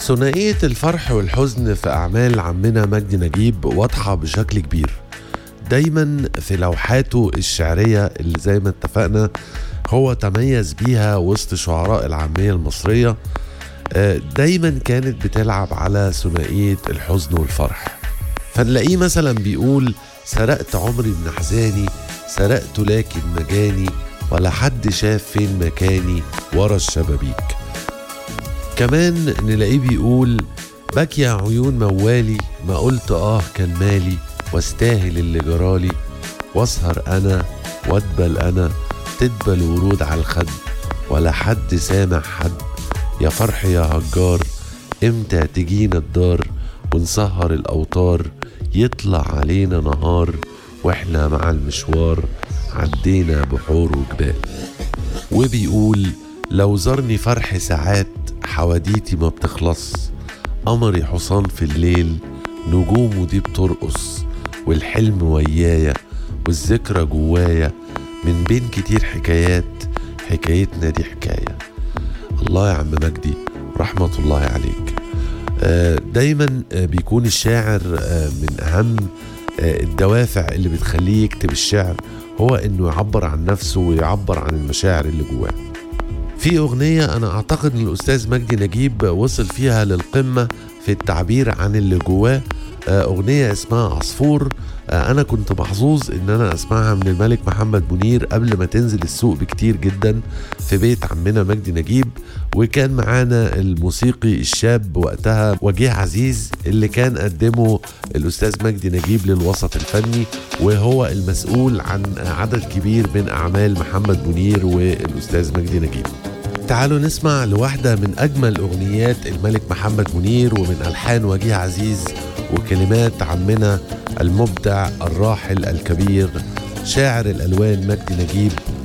ثنائية الفرح والحزن في أعمال عمنا مجدي نجيب واضحة بشكل كبير دايما في لوحاته الشعرية اللي زي ما اتفقنا هو تميز بيها وسط شعراء العامية المصرية آه، دايما كانت بتلعب على ثنائية الحزن والفرح فنلاقيه مثلا بيقول سرقت عمري من أحزاني سرقت لكن مجاني ولا حد شاف فين مكاني ورا الشبابيك كمان نلاقيه بيقول بكي يا عيون موالي ما قلت اه كان مالي واستاهل اللي جرالي واسهر انا وادبل انا تدبل ورود على الخد ولا حد سامع حد يا فرح يا هجار امتى تجينا الدار ونسهر الاوتار يطلع علينا نهار واحنا مع المشوار عدينا بحور وجبال وبيقول لو زارني فرح ساعات حواديتي ما بتخلص قمري حصان في الليل نجومه دي بترقص والحلم ويايا والذكرى جوايا من بين كتير حكايات حكايتنا دي حكاية الله يا عم مجدي رحمة الله عليك آه، دايما آه، بيكون الشاعر آه، من أهم آه، الدوافع اللي بتخليه يكتب الشعر هو انه يعبر عن نفسه ويعبر عن المشاعر اللي جواه في أغنية أنا أعتقد إن الأستاذ مجدي نجيب وصل فيها للقمة في التعبير عن اللي جواه آه، أغنية اسمها عصفور آه، أنا كنت محظوظ إن أنا أسمعها من الملك محمد منير قبل ما تنزل السوق بكتير جدا في بيت عمنا مجدي نجيب وكان معانا الموسيقي الشاب وقتها وجيه عزيز اللي كان قدمه الأستاذ مجدي نجيب للوسط الفني وهو المسؤول عن عدد كبير من أعمال محمد منير والأستاذ مجدي نجيب تعالوا نسمع لواحدة من أجمل أغنيات الملك محمد منير ومن ألحان وجيه عزيز وكلمات عمنا المبدع الراحل الكبير شاعر الألوان مجدي نجيب